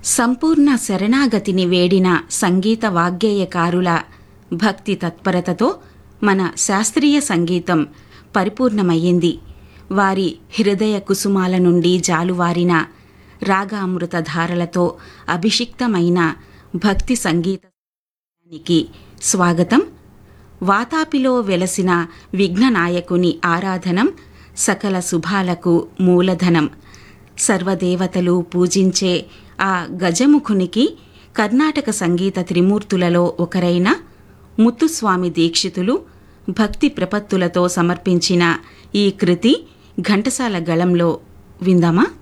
సంపూర్ణ శరణాగతిని వేడిన సంగీత వాగ్గేయకారుల భక్తి తత్పరతతో మన శాస్త్రీయ సంగీతం పరిపూర్ణమయ్యింది వారి హృదయ కుసుమాల నుండి జాలువారిన రాగామృత ధారలతో అభిషిక్తమైన భక్తి సంగీతానికి స్వాగతం వాతాపిలో వెలసిన విఘ్ననాయకుని ఆరాధనం సకల శుభాలకు మూలధనం సర్వదేవతలు పూజించే ఆ గజముఖునికి కర్ణాటక సంగీత త్రిమూర్తులలో ఒకరైన ముత్తుస్వామి దీక్షితులు భక్తి ప్రపత్తులతో సమర్పించిన ఈ కృతి ఘంటసాల గళంలో విందామా